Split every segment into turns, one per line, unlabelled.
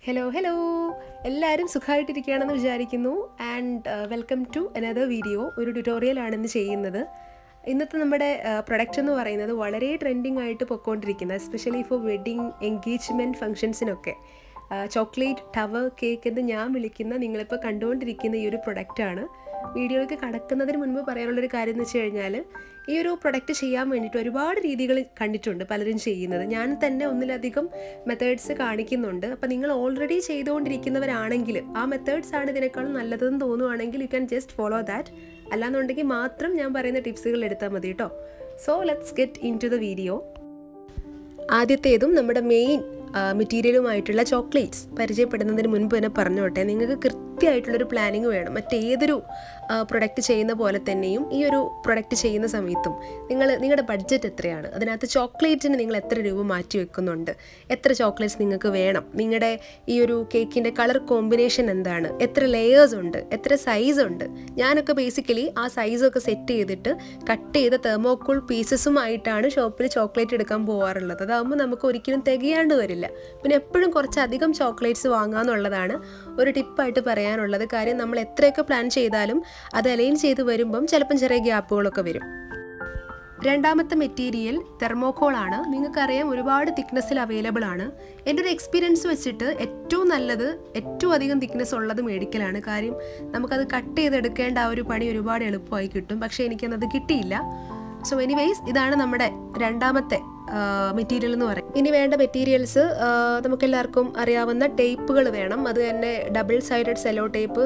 hello hello എല്ലാവരും സുഖമായിട്ടിരിക്കുകയാണെന്ന് വിചാരിക്കുന്നു and welcome to another video ഒരു ട്യൂട്ടോറിയലാണ് ഇന്ന് ചെയ്യുന്നത് ഇന്നത്തെ നമ്മുടെ പ്രൊഡക്റ്റ് എന്ന് പറയുന്നത് വളരെ ട്രെൻഡിങ് ആയിട്ട് പൊയ്ക്കൊണ്ടിരിക്കുന്ന എസ്പെഷ്യലി ഫോർ വെഡ്ഡിങ് എൻഗേജ്മെൻറ്റ് ഫംഗ്ഷൻസിനൊക്കെ ചോക്ലേറ്റ് ടവർ കേക്ക് എന്ന് ഞാൻ വിളിക്കുന്ന നിങ്ങളിപ്പോൾ കണ്ടുകൊണ്ടിരിക്കുന്ന ഈ ഒരു പ്രൊഡക്റ്റാണ് വീഡിയോയിലേക്ക് കടക്കുന്നതിന് മുൻപ് പറയാനുള്ളൊരു കാര്യം എന്ന് വെച്ച് കഴിഞ്ഞാൽ ഈ ഒരു പ്രൊഡക്റ്റ് ചെയ്യാൻ വേണ്ടിയിട്ട് ഒരുപാട് രീതികൾ കണ്ടിട്ടുണ്ട് പലരും ചെയ്യുന്നത് ഞാൻ തന്നെ ഒന്നിലധികം മെത്തേഡ്സ് കാണിക്കുന്നുണ്ട് അപ്പോൾ നിങ്ങൾ ഓൾറെഡി ചെയ്തുകൊണ്ടിരിക്കുന്നവരാണെങ്കിൽ ആ മെത്തേഡ്സ് ആണ് ഇതിനേക്കാളും നല്ലതെന്ന് തോന്നുവാണെങ്കിൽ you can just follow that അല്ലാന്നുണ്ടെങ്കിൽ മാത്രം ഞാൻ പറയുന്ന ടിപ്സുകൾ എടുത്താൽ മതി കേട്ടോ so let's get into the video ആദ്യത്തേതും നമ്മുടെ മെയിൻ മെറ്റീരിയലുമായിട്ടുള്ള ചോക്ലേറ്റ്സ് പരിചയപ്പെടുന്നതിന് മുൻപ് തന്നെ പറഞ്ഞോട്ടെ നിങ്ങൾക്ക് കൃത്യമായിട്ടുള്ളൊരു പ്ലാനിങ് വേണം മറ്റേതൊരു പ്രൊഡക്റ്റ് ചെയ്യുന്ന പോലെ തന്നെയും ഈ ഒരു പ്രൊഡക്റ്റ് ചെയ്യുന്ന സമയത്തും നിങ്ങൾ നിങ്ങളുടെ ബഡ്ജറ്റ് എത്രയാണ് അതിനകത്ത് ചോക്ലേറ്റിന് നിങ്ങൾ എത്ര രൂപ മാറ്റി വെക്കുന്നുണ്ട് എത്ര ചോക്ലേറ്റ്സ് നിങ്ങൾക്ക് വേണം നിങ്ങളുടെ ഈ ഒരു കേക്കിൻ്റെ കളർ കോമ്പിനേഷൻ എന്താണ് എത്ര ലെയേഴ്സ് ഉണ്ട് എത്ര സൈസ് ഉണ്ട് ഞാനൊക്കെ ബേസിക്കലി ആ സൈസൊക്കെ സെറ്റ് ചെയ്തിട്ട് കട്ട് ചെയ്ത തെർമോക്കോൾ പീസസുമായിട്ടാണ് ഷോപ്പിൽ ചോക്ലേറ്റ് എടുക്കാൻ പോകാറുള്ളത് അതാകുമ്പോൾ നമുക്ക് ഒരിക്കലും തികയാണ്ട് വരില്ല പിന്നെ എപ്പോഴും കുറച്ചധികം ചോക്ലേറ്റ്സ് വാങ്ങാന്നുള്ളതാണ് ഒരു ടിപ്പായിട്ട് പറയാനുള്ളത് കാര്യം നമ്മൾ എത്രയൊക്കെ പ്ലാൻ ചെയ്താലും അത് അലൈൻ ചെയ്ത് വരുമ്പം ചിലപ്പം ചെറിയ ഗ്യാപ്പുകളൊക്കെ വരും രണ്ടാമത്തെ മെറ്റീരിയൽ തെർമോക്കോൾ ആണ് നിങ്ങൾക്കറിയാം ഒരുപാട് തിക്നെസ്സിൽ അവൈലബിൾ ആണ് എൻ്റെ ഒരു എക്സ്പീരിയൻസ് വെച്ചിട്ട് ഏറ്റവും നല്ലത് ഏറ്റവും അധികം തിക്നെസ് ഉള്ളത് മേടിക്കലാണ് കാര്യം നമുക്കത് കട്ട് ചെയ്തെടുക്കേണ്ട ആ ഒരു പണി ഒരുപാട് എളുപ്പമായി കിട്ടും പക്ഷേ എനിക്കത് കിട്ടിയില്ല സോ എനിവേയ്സ് ഇതാണ് നമ്മുടെ രണ്ടാമത്തെ മെറ്റീരിയൽ എന്ന് പറയും ഇനി വേണ്ട മെറ്റീരിയൽസ് നമുക്കെല്ലാവർക്കും അറിയാവുന്ന ടേപ്പുകൾ വേണം അത് തന്നെ ഡബിൾ സൈഡഡ് സെലോ ടേപ്പ്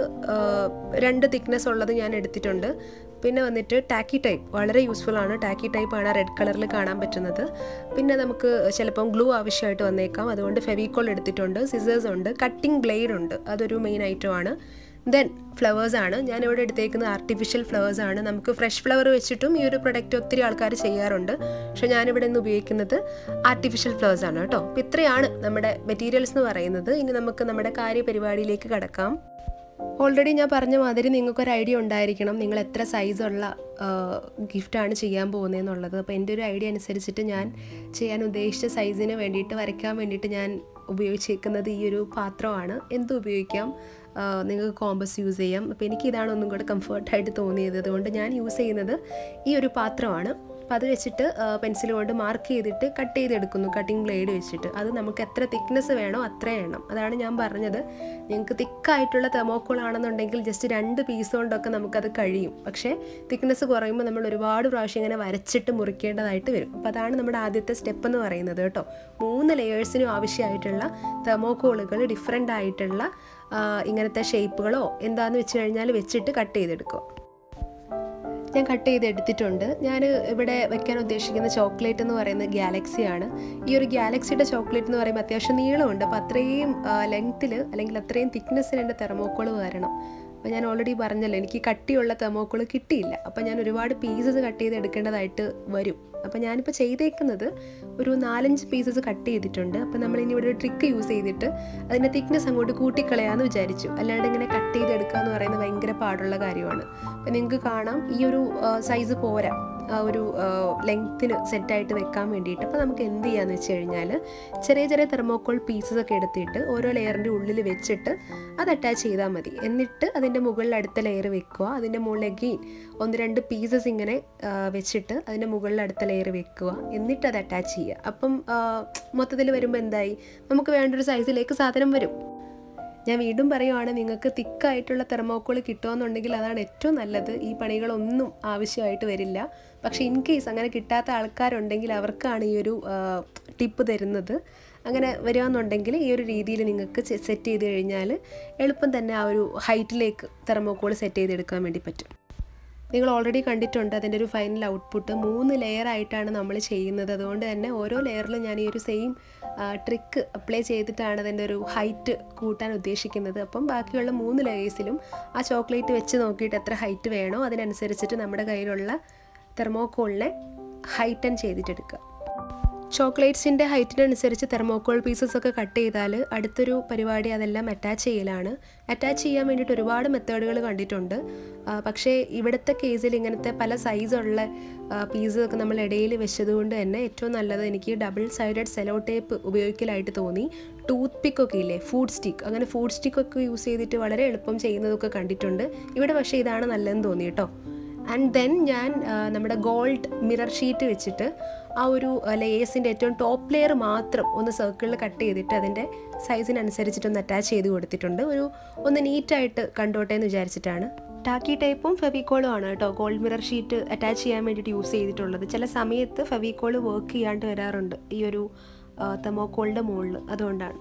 രണ്ട് തിക്നെസ് ഉള്ളത് ഞാൻ എടുത്തിട്ടുണ്ട് പിന്നെ വന്നിട്ട് ടാക്കി ടൈപ്പ് വളരെ യൂസ്ഫുൾ ആണ് ടാക്കി ടൈപ്പ് ആണ് റെഡ് കളറിൽ കാണാൻ പറ്റുന്നത് പിന്നെ നമുക്ക് ചിലപ്പം ഗ്ലൂ ആവശ്യമായിട്ട് വന്നേക്കാം അതുകൊണ്ട് ഫെവിക്കോൾ എടുത്തിട്ടുണ്ട് സിസേഴ്സ് ഉണ്ട് കട്ടിംഗ് ബ്ലേഡ് ഉണ്ട് അതൊരു മെയിൻ ഐറ്റം ആണ് ദെൻ ഫ്ലവേഴ്സ് ആണ് ഞാനിവിടെ എടുത്തേക്കുന്നത് ആർട്ടിഫിഷ്യൽ ഫ്ലവേഴ്സ് ആണ് നമുക്ക് ഫ്രഷ് ഫ്ലവർ വെച്ചിട്ടും ഈ ഒരു പ്രൊഡക്റ്റ് ഒത്തിരി ആൾക്കാർ ചെയ്യാറുണ്ട് പക്ഷേ ഞാനിവിടെ നിന്ന് ഉപയോഗിക്കുന്നത് ആർട്ടിഫിഷ്യൽ ഫ്ലവേഴ്സ് ആണ് കേട്ടോ അപ്പോൾ ഇത്രയാണ് നമ്മുടെ മെറ്റീരിയൽസ് എന്ന് പറയുന്നത് ഇനി നമുക്ക് നമ്മുടെ കാര്യപരിപാടിയിലേക്ക് കടക്കാം ഓൾറെഡി ഞാൻ പറഞ്ഞ മാതിരി നിങ്ങൾക്കൊരു ഐഡിയ ഉണ്ടായിരിക്കണം നിങ്ങൾ എത്ര സൈസുള്ള ഗിഫ്റ്റാണ് ചെയ്യാൻ പോകുന്നതെന്നുള്ളത് അപ്പോൾ എൻ്റെ ഒരു ഐഡിയ അനുസരിച്ചിട്ട് ഞാൻ ചെയ്യാൻ ഉദ്ദേശിച്ച സൈസിന് വേണ്ടിയിട്ട് വരയ്ക്കാൻ വേണ്ടിയിട്ട് ഞാൻ ഉപയോഗിച്ചേക്കുന്നത് ഈ ഒരു പാത്രമാണ് എന്തും ഉപയോഗിക്കാം നിങ്ങൾക്ക് കോമ്പസ് യൂസ് ചെയ്യാം അപ്പോൾ എനിക്ക് ഇതാണ് ഒന്നും കൂടെ കംഫർട്ടായിട്ട് തോന്നിയത് അതുകൊണ്ട് ഞാൻ യൂസ് ചെയ്യുന്നത് ഈ ഒരു പാത്രമാണ് അപ്പോൾ അത് വെച്ചിട്ട് പെൻസിൽ കൊണ്ട് മാർക്ക് ചെയ്തിട്ട് കട്ട് ചെയ്തെടുക്കുന്നു കട്ടിംഗ് ബ്ലേഡ് വെച്ചിട്ട് അത് നമുക്ക് എത്ര തിക്നെസ് വേണോ അത്ര എണ്ണം അതാണ് ഞാൻ പറഞ്ഞത് നിങ്ങൾക്ക് തിക്കായിട്ടുള്ള തെമോക്കോൾ ആണെന്നുണ്ടെങ്കിൽ ജസ്റ്റ് രണ്ട് പീസ് കൊണ്ടൊക്കെ നമുക്കത് കഴിയും പക്ഷേ തിക്നെസ് കുറയുമ്പോൾ നമ്മൾ ഒരുപാട് പ്രാവശ്യം ഇങ്ങനെ വരച്ചിട്ട് മുറിക്കേണ്ടതായിട്ട് വരും അപ്പോൾ അതാണ് നമ്മുടെ ആദ്യത്തെ സ്റ്റെപ്പ് എന്ന് പറയുന്നത് കേട്ടോ മൂന്ന് ലെയേഴ്സിനും ആവശ്യമായിട്ടുള്ള തെമോക്കോളുകൾ ഡിഫറെൻ്റ് ആയിട്ടുള്ള ഇങ്ങനത്തെ ഷേപ്പുകളോ എന്താണെന്ന് വെച്ച് കഴിഞ്ഞാൽ വെച്ചിട്ട് കട്ട് ചെയ്തെടുക്കും ഞാൻ കട്ട് ചെയ്ത് എടുത്തിട്ടുണ്ട് ഞാൻ ഇവിടെ വെക്കാൻ ഉദ്ദേശിക്കുന്ന ചോക്ലേറ്റ് എന്ന് പറയുന്നത് ഗാലക്സിയാണ് ഈ ഒരു ഗാലക്സിയുടെ ചോക്ലേറ്റ് എന്ന് പറയുമ്പോൾ അത്യാവശ്യം നീളമുണ്ട് അപ്പോൾ അത്രയും ലെങ്ത്തിൽ അല്ലെങ്കിൽ അത്രയും തിക്നെസ്സിൽ എൻ്റെ തെർമോക്കോൾ വരണം അപ്പോൾ ഞാൻ ഓൾറെഡി പറഞ്ഞല്ലോ എനിക്ക് കട്ടിയുള്ള തെർമോക്കോൾ കിട്ടിയില്ല അപ്പോൾ ഞാൻ ഒരുപാട് പീസസ് കട്ട് ചെയ്ത് എടുക്കേണ്ടതായിട്ട് വരും അപ്പോൾ ഞാനിപ്പോൾ ചെയ്തേക്കുന്നത് ഒരു നാലഞ്ച് പീസസ് കട്ട് ചെയ്തിട്ടുണ്ട് അപ്പോൾ നമ്മൾ ഇനി ഇവിടെ ഒരു ട്രിക്ക് യൂസ് ചെയ്തിട്ട് അതിൻ്റെ തിക്നെസ് അങ്ങോട്ട് കൂട്ടിക്കളയാമെന്ന് വിചാരിച്ചു അല്ലാണ്ട് ഇങ്ങനെ കട്ട് ചെയ്തെടുക്കുക എന്ന് പറയുന്നത് ഭയങ്കര പാടുള്ള കാര്യമാണ് അപ്പോൾ നിങ്ങൾക്ക് കാണാം ഈ ഒരു സൈസ് പോരാ ഒരു ലെങ്ത്തിന് സെറ്റായിട്ട് വെക്കാൻ വേണ്ടിയിട്ട് അപ്പോൾ നമുക്ക് എന്ത് ചെയ്യാന്ന് വെച്ച് കഴിഞ്ഞാൽ ചെറിയ ചെറിയ തെർമോക്കോൾ പീസസ് ഒക്കെ എടുത്തിട്ട് ഓരോ ലെയറിൻ്റെ ഉള്ളിൽ വെച്ചിട്ട് അത് അറ്റാച്ച് ചെയ്താൽ മതി എന്നിട്ട് അതിൻ്റെ മുകളിൽ അടുത്ത ലെയർ വെക്കുക അതിൻ്റെ മുകളിൽ അഗെയിൻ ഒന്ന് രണ്ട് പീസസ് ഇങ്ങനെ വെച്ചിട്ട് അതിൻ്റെ മുകളിൽ അടുത്ത ലെയർ വെക്കുക എന്നിട്ട് അത് അറ്റാച്ച് ചെയ്യുക അപ്പം മൊത്തത്തിൽ വരുമ്പോൾ എന്തായി നമുക്ക് വേണ്ടൊരു സൈസിലേക്ക് സാധനം വരും ഞാൻ വീണ്ടും പറയുവാണ് നിങ്ങൾക്ക് തിക്കായിട്ടുള്ള തെർമോക്കോൾ കിട്ടുമെന്നുണ്ടെങ്കിൽ അതാണ് ഏറ്റവും നല്ലത് ഈ പണികളൊന്നും ആവശ്യമായിട്ട് വരില്ല പക്ഷേ ഇൻ കേസ് അങ്ങനെ കിട്ടാത്ത ആൾക്കാരുണ്ടെങ്കിൽ അവർക്കാണ് ഈ ഒരു ടിപ്പ് തരുന്നത് അങ്ങനെ വരികയെന്നുണ്ടെങ്കിൽ ഈ ഒരു രീതിയിൽ നിങ്ങൾക്ക് സെറ്റ് ചെയ്ത് കഴിഞ്ഞാൽ എളുപ്പം തന്നെ ആ ഒരു ഹൈറ്റിലേക്ക് തെർമോക്കോൾ സെറ്റ് ചെയ്തെടുക്കാൻ വേണ്ടി പറ്റും നിങ്ങൾ ഓൾറെഡി കണ്ടിട്ടുണ്ട് അതിൻ്റെ ഒരു ഫൈനൽ ഔട്ട്പുട്ട് മൂന്ന് ലെയർ ആയിട്ടാണ് നമ്മൾ ചെയ്യുന്നത് അതുകൊണ്ട് തന്നെ ഓരോ ലെയറിലും ഞാൻ ഈ ഒരു സെയിം ട്രിക്ക് അപ്ലൈ ചെയ്തിട്ടാണ് അതിൻ്റെ ഒരു ഹൈറ്റ് കൂട്ടാൻ ഉദ്ദേശിക്കുന്നത് അപ്പം ബാക്കിയുള്ള മൂന്ന് ലെയേഴ്സിലും ആ ചോക്ലേറ്റ് വെച്ച് നോക്കിയിട്ട് എത്ര ഹൈറ്റ് വേണോ അതിനനുസരിച്ചിട്ട് നമ്മുടെ കയ്യിലുള്ള തെർമോക്കോളിനെ ഹൈറ്റൻ ചെയ്തിട്ടെടുക്കുക ചോക്ലേറ്റ്സിൻ്റെ ഹൈറ്റിനനുസരിച്ച് തെർമോക്കോൾ പീസസ് ഒക്കെ കട്ട് ചെയ്താൽ അടുത്തൊരു പരിപാടി അതെല്ലാം അറ്റാച്ച് ചെയ്യലാണ് അറ്റാച്ച് ചെയ്യാൻ വേണ്ടിയിട്ട് ഒരുപാട് മെത്തേഡുകൾ കണ്ടിട്ടുണ്ട് ആ, പക്ഷേ ഇവിടുത്തെ കേസിൽ ഇങ്ങനത്തെ പല സൈസുള്ള പീസൊക്കെ നമ്മൾ ഇടയിൽ വെച്ചതുകൊണ്ട് തന്നെ ഏറ്റവും നല്ലത് എനിക്ക് ഡബിൾ സൈഡഡ് സെലോ ടേപ്പ് ഉപയോഗിക്കലായിട്ട് തോന്നി ടൂത്ത് പിക്ക് ഒക്കെ ഇല്ലേ ഫുഡ് സ്റ്റിക്ക് അങ്ങനെ ഫുഡ് സ്റ്റിക്ക് ഒക്കെ യൂസ് ചെയ്തിട്ട് വളരെ എളുപ്പം ചെയ്യുന്നതൊക്കെ കണ്ടിട്ടുണ്ട് ഇവിടെ പക്ഷേ ഇതാണ് നല്ലതെന്ന് തോന്നി കേട്ടോ ആൻഡ് ദെൻ ഞാൻ ആ, നമ്മുടെ ഗോൾഡ് മിറർ ഷീറ്റ് വെച്ചിട്ട് ആ ഒരു ലേയേഴ്സിൻ്റെ ഏറ്റവും ടോപ്പ് ലെയർ മാത്രം ഒന്ന് സർക്കിളിൽ കട്ട് ചെയ്തിട്ട് അതിൻ്റെ സൈസിനനുസരിച്ചിട്ടൊന്ന് അറ്റാച്ച് ചെയ്ത് കൊടുത്തിട്ടുണ്ട് ഒരു ഒന്ന് നീറ്റായിട്ട് കണ്ടോട്ടെ എന്ന് വിചാരിച്ചിട്ടാണ് ടാക്കി ടൈപ്പും ഫെവിക്കോളും ആണ് കേട്ടോ ഗോൾഡ് മിറർ ഷീറ്റ് അറ്റാച്ച് ചെയ്യാൻ വേണ്ടിയിട്ട് യൂസ് ചെയ്തിട്ടുള്ളത് ചില സമയത്ത് ഫെവിക്കോൾ വർക്ക് ചെയ്യാണ്ട് വരാറുണ്ട് ഈ ഒരു തെമോക്കോളിൻ്റെ മുകളിൽ അതുകൊണ്ടാണ്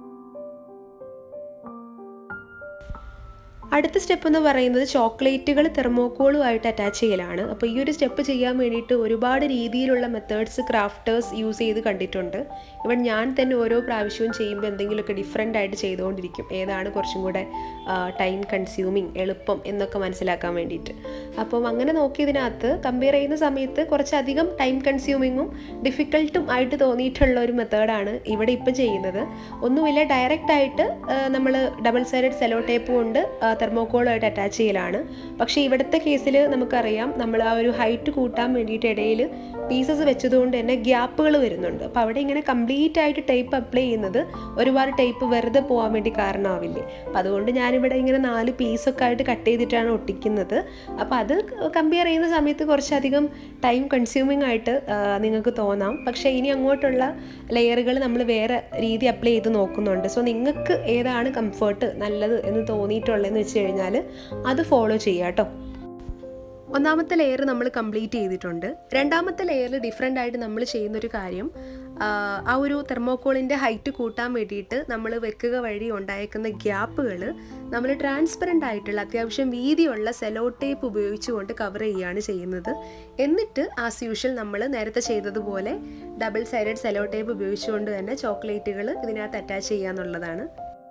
അടുത്ത സ്റ്റെപ്പ് എന്ന് പറയുന്നത് ചോക്ലേറ്റുകൾ തെർമോക്കോളുമായിട്ട് അറ്റാച്ച് ചെയ്യലാണ് അപ്പോൾ ഈ ഒരു സ്റ്റെപ്പ് ചെയ്യാൻ വേണ്ടിയിട്ട് ഒരുപാട് രീതിയിലുള്ള മെത്തേഡ്സ് ക്രാഫ്റ്റേഴ്സ് യൂസ് ചെയ്ത് കണ്ടിട്ടുണ്ട് ഇവൻ ഞാൻ തന്നെ ഓരോ പ്രാവശ്യവും ചെയ്യുമ്പോൾ എന്തെങ്കിലുമൊക്കെ ഡിഫറെൻ്റ് ആയിട്ട് ചെയ്തുകൊണ്ടിരിക്കും ഏതാണ് കുറച്ചും കൂടെ ടൈം കൺസ്യൂമിങ് എളുപ്പം എന്നൊക്കെ മനസ്സിലാക്കാൻ വേണ്ടിയിട്ട് അപ്പം അങ്ങനെ നോക്കിയതിനകത്ത് കമ്പയർ ചെയ്യുന്ന സമയത്ത് കുറച്ചധികം ടൈം കൺസ്യൂമിങ്ങും ഡിഫിക്കൽട്ടും ആയിട്ട് തോന്നിയിട്ടുള്ള ഒരു മെത്തേഡാണ് ഇവിടെ ഇപ്പം ചെയ്യുന്നത് ഒന്നുമില്ല ഡയറക്റ്റ് ആയിട്ട് നമ്മൾ ഡബിൾ സൈഡഡ് സെലോ ടേപ്പ് കൊണ്ട് തെർമോക്കോളുമായിട്ട് അറ്റാച്ച് ചെയ്യലാണ് പക്ഷേ ഇവിടുത്തെ കേസിൽ നമുക്കറിയാം നമ്മൾ ആ ഒരു ഹൈറ്റ് കൂട്ടാൻ വേണ്ടിയിട്ട് ഇടയിൽ പീസസ് വെച്ചതുകൊണ്ട് തന്നെ ഗ്യാപ്പുകൾ വരുന്നുണ്ട് അപ്പോൾ അവിടെ ഇങ്ങനെ കംപ്ലീറ്റ് ആയിട്ട് ടേപ്പ് അപ്ലൈ ചെയ്യുന്നത് ഒരുപാട് ടേപ്പ് വെറുതെ പോകാൻ വേണ്ടി കാരണമാവില്ലേ അപ്പം അതുകൊണ്ട് ഞാനിവിടെ ഇങ്ങനെ നാല് പീസൊക്കെ ആയിട്ട് കട്ട് ചെയ്തിട്ടാണ് ഒട്ടിക്കുന്നത് അപ്പോൾ അത് കമ്പയർ ചെയ്യുന്ന സമയത്ത് കുറച്ചധികം ടൈം കൺസ്യൂമിംഗ് ആയിട്ട് ആ, നിങ്ങൾക്ക് തോന്നാം പക്ഷേ ഇനി അങ്ങോട്ടുള്ള ലെയറുകൾ നമ്മൾ വേറെ രീതി അപ്ലൈ ചെയ്ത് നോക്കുന്നുണ്ട് സോ നിങ്ങൾക്ക് ഏതാണ് കംഫർട്ട് നല്ലത് എന്ന് തോന്നിയിട്ടുള്ളതെന്ന് വെച്ച് കഴിഞ്ഞാൽ അത് ഫോളോ ചെയ്യുക കേട്ടോ ഒന്നാമത്തെ ലെയർ നമ്മൾ കംപ്ലീറ്റ് ചെയ്തിട്ടുണ്ട് രണ്ടാമത്തെ ലെയറിൽ ഡിഫറെൻ്റ് ആയിട്ട് നമ്മൾ ചെയ്യുന്നൊരു കാര്യം ആ, ആ ഒരു തെർമോക്കോളിൻ്റെ ഹൈറ്റ് കൂട്ടാൻ വേണ്ടിയിട്ട് നമ്മൾ വെക്കുക വഴി ഉണ്ടായേക്കുന്ന ഗ്യാപ്പുകൾ നമ്മൾ ട്രാൻസ്പെറൻ്റ് ആയിട്ടുള്ള അത്യാവശ്യം വീതിയുള്ള സെലോ ടേപ്പ് ഉപയോഗിച്ചുകൊണ്ട് കവർ ചെയ്യുകയാണ് ചെയ്യുന്നത് എന്നിട്ട് ആസ് യൂഷ്വൽ നമ്മൾ നേരത്തെ ചെയ്തതുപോലെ ഡബിൾ സൈഡഡ് സെലോ ടേപ്പ് ഉപയോഗിച്ചുകൊണ്ട് തന്നെ ചോക്ലേറ്റുകൾ ഇതിനകത്ത് അറ്റാച്ച് ചെയ്യുക എന്നുള്ളതാണ്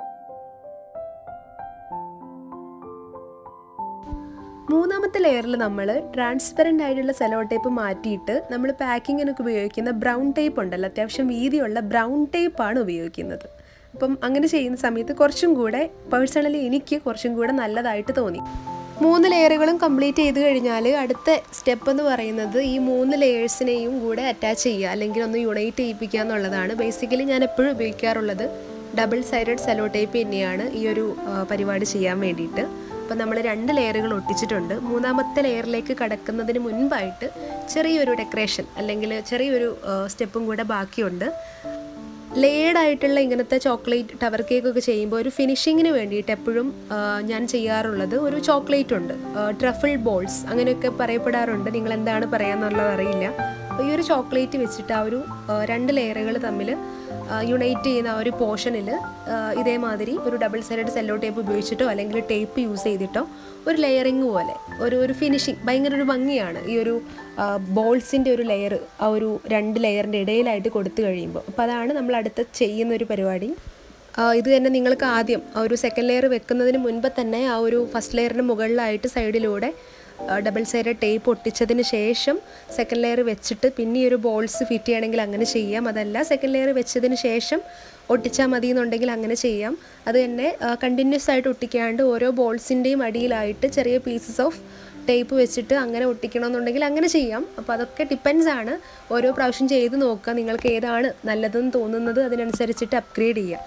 മൂന്നാമത്തെ ലെയറിൽ നമ്മൾ ട്രാൻസ്പെറൻ്റ് ആയിട്ടുള്ള സെലോ ടേപ്പ് മാറ്റിയിട്ട് നമ്മൾ പാക്കിങ്ങിനൊക്കെ ഉപയോഗിക്കുന്ന ബ്രൗൺ ടേപ്പ് ഉണ്ടല്ലോ അത്യാവശ്യം വീതിയുള്ള ബ്രൗൺ ടേപ്പാണ് ഉപയോഗിക്കുന്നത് അപ്പം അങ്ങനെ ചെയ്യുന്ന സമയത്ത് കുറച്ചും കൂടെ പേഴ്സണലി എനിക്ക് കുറച്ചും കൂടെ നല്ലതായിട്ട് തോന്നി മൂന്ന് ലെയറുകളും കംപ്ലീറ്റ് ചെയ്ത് കഴിഞ്ഞാൽ അടുത്ത സ്റ്റെപ്പ് എന്ന് പറയുന്നത് ഈ മൂന്ന് ലെയേഴ്സിനെയും കൂടെ അറ്റാച്ച് ചെയ്യുക അല്ലെങ്കിൽ ഒന്ന് യുണൈറ്റ് ചെയ്യിപ്പിക്കുക എന്നുള്ളതാണ് ബേസിക്കലി ഞാൻ എപ്പോഴും ഉപയോഗിക്കാറുള്ളത് ഡബിൾ സൈഡഡ് സെലോ ടേപ്പ് തന്നെയാണ് ഈ ഒരു ആ, പരിപാടി ചെയ്യാൻ വേണ്ടിയിട്ട് അപ്പോൾ നമ്മൾ രണ്ട് ലെയറുകൾ ഒട്ടിച്ചിട്ടുണ്ട് മൂന്നാമത്തെ ലെയറിലേക്ക് കടക്കുന്നതിന് മുൻപായിട്ട് ചെറിയൊരു ഡെക്കറേഷൻ അല്ലെങ്കിൽ ചെറിയൊരു സ്റ്റെപ്പും കൂടെ ബാക്കിയുണ്ട് ലേഡ് ആയിട്ടുള്ള ഇങ്ങനത്തെ ചോക്ലേറ്റ് ടവർ കേക്ക് ഒക്കെ ചെയ്യുമ്പോൾ ഒരു ഫിനിഷിങ്ങിന് വേണ്ടിയിട്ട് എപ്പോഴും ആ, ഞാൻ ചെയ്യാറുള്ളത് ഒരു ചോക്ലേറ്റ് ഉണ്ട് ട്രഫിൾ ബോൾസ് അങ്ങനെയൊക്കെ പറയപ്പെടാറുണ്ട് നിങ്ങൾ എന്താണ് പറയാന്നുള്ളത് അറിയില്ല അപ്പോൾ ഈ ഒരു ചോക്ലേറ്റ് വെച്ചിട്ട് ആ ഒരു ആ, രണ്ട് ലെയറുകൾ തമ്മിൽ യുണൈറ്റ് ചെയ്യുന്ന ആ ഒരു പോർഷനിൽ ഇതേമാതിരി ഒരു ഡബിൾ സൈഡഡ് സെല്ലോ ടേപ്പ് ഉപയോഗിച്ചിട്ടോ അല്ലെങ്കിൽ ടേപ്പ് യൂസ് ചെയ്തിട്ടോ ഒരു ലെയറിങ് പോലെ ഒരു ഒരു ഫിനിഷിങ് ഭയങ്കര ഒരു ഭംഗിയാണ് ഈ ഒരു ബോൾസിൻ്റെ ഒരു ലെയർ ആ ഒരു രണ്ട് ലെയറിൻ്റെ ഇടയിലായിട്ട് കൊടുത്തു കഴിയുമ്പോൾ അപ്പോൾ അതാണ് നമ്മൾ അടുത്ത ചെയ്യുന്ന ഒരു പരിപാടി ആ, ഇത് തന്നെ നിങ്ങൾക്ക് ആദ്യം ആ ഒരു സെക്കൻഡ് ലെയർ വെക്കുന്നതിന് മുൻപ് തന്നെ ആ ഒരു ഫസ്റ്റ് ലെയറിന് മുകളിലായിട്ട് സൈഡിലൂടെ ഡബിൾ സൈഡ് ടേപ്പ് ഒട്ടിച്ചതിന് ശേഷം സെക്കൻഡ് ലെയർ വെച്ചിട്ട് പിന്നെ ഈ ഒരു ബോൾസ് ഫിറ്റ് ചെയ്യണമെങ്കിൽ അങ്ങനെ ചെയ്യാം അതല്ല സെക്കൻഡ് ലെയർ വെച്ചതിന് ശേഷം ഒട്ടിച്ചാൽ മതി എന്നുണ്ടെങ്കിൽ അങ്ങനെ ചെയ്യാം അത് തന്നെ കണ്ടിന്യൂസ് ആയിട്ട് ഒട്ടിക്കാണ്ട് ഓരോ ബോൾസിൻ്റെയും അടിയിലായിട്ട് ചെറിയ പീസസ് ഓഫ് ടേപ്പ് വെച്ചിട്ട് അങ്ങനെ ഒട്ടിക്കണമെന്നുണ്ടെങ്കിൽ അങ്ങനെ ചെയ്യാം അപ്പോൾ അതൊക്കെ ഡിപ്പെൻസ് ആണ് ഓരോ പ്രാവശ്യം ചെയ്ത് നോക്കുക നിങ്ങൾക്ക് ഏതാണ് നല്ലതെന്ന് തോന്നുന്നത് അതിനനുസരിച്ചിട്ട് അപ്ഗ്രേഡ് ചെയ്യാം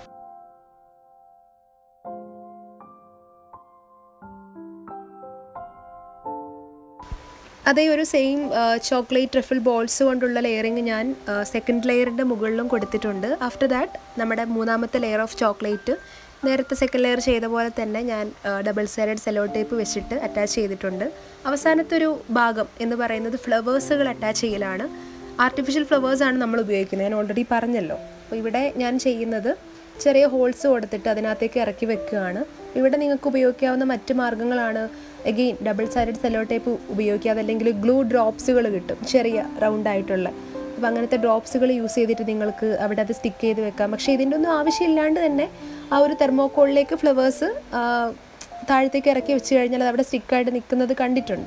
അതേ ഒരു സെയിം ചോക്ലേറ്റ് ട്രഫിൾ ബോൾസ് കൊണ്ടുള്ള ലെയറിങ് ഞാൻ സെക്കൻഡ് ലെയറിൻ്റെ മുകളിലും കൊടുത്തിട്ടുണ്ട് ആഫ്റ്റർ ദാറ്റ് നമ്മുടെ മൂന്നാമത്തെ ലെയർ ഓഫ് ചോക്ലേറ്റ് നേരത്തെ സെക്കൻഡ് ലെയർ ചെയ്ത പോലെ തന്നെ ഞാൻ ഡബിൾ സൈഡഡ് സെലോ ടേപ്പ് വെച്ചിട്ട് അറ്റാച്ച് ചെയ്തിട്ടുണ്ട് അവസാനത്തെ ഒരു ഭാഗം എന്ന് പറയുന്നത് ഫ്ലവേഴ്സുകൾ അറ്റാച്ച് ചെയ്യലാണ് ആർട്ടിഫിഷ്യൽ ഫ്ലവേഴ്സാണ് നമ്മൾ ഉപയോഗിക്കുന്നത് ഞാൻ ഓൾറെഡി പറഞ്ഞല്ലോ അപ്പോൾ ഇവിടെ ഞാൻ ചെയ്യുന്നത് ചെറിയ ഹോൾസ് കൊടുത്തിട്ട് അതിനകത്തേക്ക് ഇറക്കി വെക്കുകയാണ് ഇവിടെ നിങ്ങൾക്ക് ഉപയോഗിക്കാവുന്ന മറ്റ് മാർഗ്ഗങ്ങളാണ് again double sided sellotape ഉപയോഗിക്കുക അതല്ലെങ്കിൽ ഗ്ലൂ ഡ്രോപ്സുകൾ കിട്ടും ചെറിയ റൗണ്ട് ആയിട്ടുള്ള അപ്പോൾ അങ്ങനത്തെ ഡ്രോപ്സുകൾ യൂസ് ചെയ്തിട്ട് നിങ്ങൾക്ക് അവിടെ അത് സ്റ്റിക്ക് ചെയ്ത് വെക്കാം പക്ഷേ ഇതിൻ്റെ ഒന്നും ആവശ്യമില്ലാണ്ട് തന്നെ ആ ഒരു തെർമോക്കോളിലേക്ക് ഫ്ലവേഴ്സ് താഴത്തേക്ക് ഇറക്കി വെച്ച് കഴിഞ്ഞാൽ അത് അവിടെ സ്റ്റിക്കായിട്ട് നിൽക്കുന്നത് കണ്ടിട്ടുണ്ട്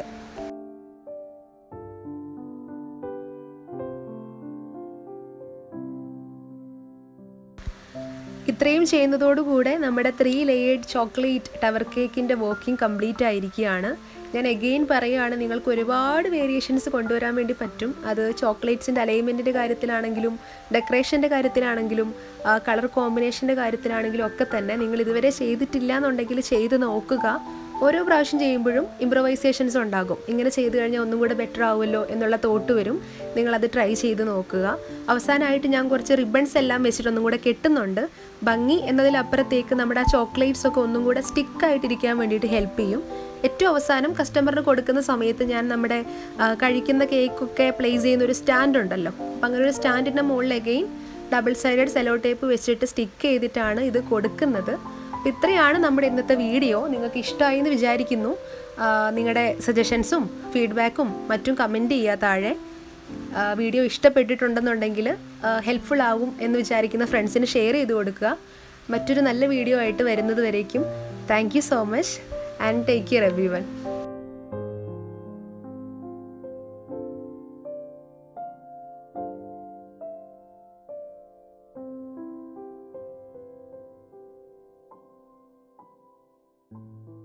ഇത്രയും ചെയ്യുന്നതോടുകൂടെ നമ്മുടെ ത്രീ ലെയേഡ് ചോക്ലേറ്റ് ടവർ കേക്കിൻ്റെ വർക്കിംഗ് കംപ്ലീറ്റ് ആയിരിക്കുകയാണ് ഞാൻ എഗെയിൻ പറയുകയാണ് നിങ്ങൾക്ക് ഒരുപാട് വേരിയേഷൻസ് കൊണ്ടുവരാൻ വേണ്ടി പറ്റും അത് ചോക്ലേറ്റ്സിൻ്റെ അലൈൻമെൻറ്റിൻ്റെ കാര്യത്തിലാണെങ്കിലും ഡെക്കറേഷൻ്റെ കാര്യത്തിലാണെങ്കിലും കളർ കോമ്പിനേഷൻ്റെ കാര്യത്തിലാണെങ്കിലും ഒക്കെ തന്നെ നിങ്ങൾ ഇതുവരെ ചെയ്തിട്ടില്ല എന്നുണ്ടെങ്കിൽ ചെയ്ത് നോക്കുക ഓരോ പ്രാവശ്യം ചെയ്യുമ്പോഴും ഇമ്പ്രവൈസേഷൻസ് ഉണ്ടാകും ഇങ്ങനെ ചെയ്തു കഴിഞ്ഞാൽ ഒന്നും കൂടെ ബെറ്റർ ആവുമല്ലോ എന്നുള്ള തോട്ട് വരും നിങ്ങളത് ട്രൈ ചെയ്ത് നോക്കുക അവസാനമായിട്ട് ഞാൻ കുറച്ച് റിബൺസ് എല്ലാം വെച്ചിട്ട് ഒന്നും കൂടെ കെട്ടുന്നുണ്ട് ഭംഗി എന്നതിലപ്പുറത്തേക്ക് നമ്മുടെ ആ ചോക്ലേറ്റ്സ് ഒക്കെ ഒന്നും കൂടെ സ്റ്റിക്കായിട്ടിരിക്കാൻ വേണ്ടിയിട്ട് ഹെൽപ്പ് ചെയ്യും ഏറ്റവും അവസാനം കസ്റ്റമറിന് കൊടുക്കുന്ന സമയത്ത് ഞാൻ നമ്മുടെ ആ, കഴിക്കുന്ന കേക്കൊക്കെ പ്ലേസ് ചെയ്യുന്ന ഒരു സ്റ്റാൻഡ് ഉണ്ടല്ലോ അപ്പം അങ്ങനെ ഒരു സ്റ്റാൻഡിൻ്റെ മുകളിൽ again double sided sellotape വെച്ചിട്ട് സ്റ്റിക്ക് ചെയ്തിട്ടാണ് ഇത് കൊടുക്കുന്നത് അപ്പം ഇത്രയാണ് നമ്മുടെ ഇന്നത്തെ വീഡിയോ നിങ്ങൾക്ക് ഇഷ്ടമായി എന്ന് വിചാരിക്കുന്നു ആ, നിങ്ങളുടെ സജഷൻസും ഫീഡ്ബാക്കും മറ്റും കമൻറ്റ് ചെയ്യുക താഴെ ആ, വീഡിയോ ഇഷ്ടപ്പെട്ടിട്ടുണ്ടെന്നുണ്ടെങ്കിൽ ഹെൽപ്ഫുൾ ആകും എന്ന് വിചാരിക്കുന്ന ഫ്രണ്ട്സിന് ഷെയർ ചെയ്ത് കൊടുക്കുക മറ്റൊരു നല്ല വീഡിയോ ആയിട്ട് വരുന്നത് വരേക്കും thank you so much and take care everyone
Thank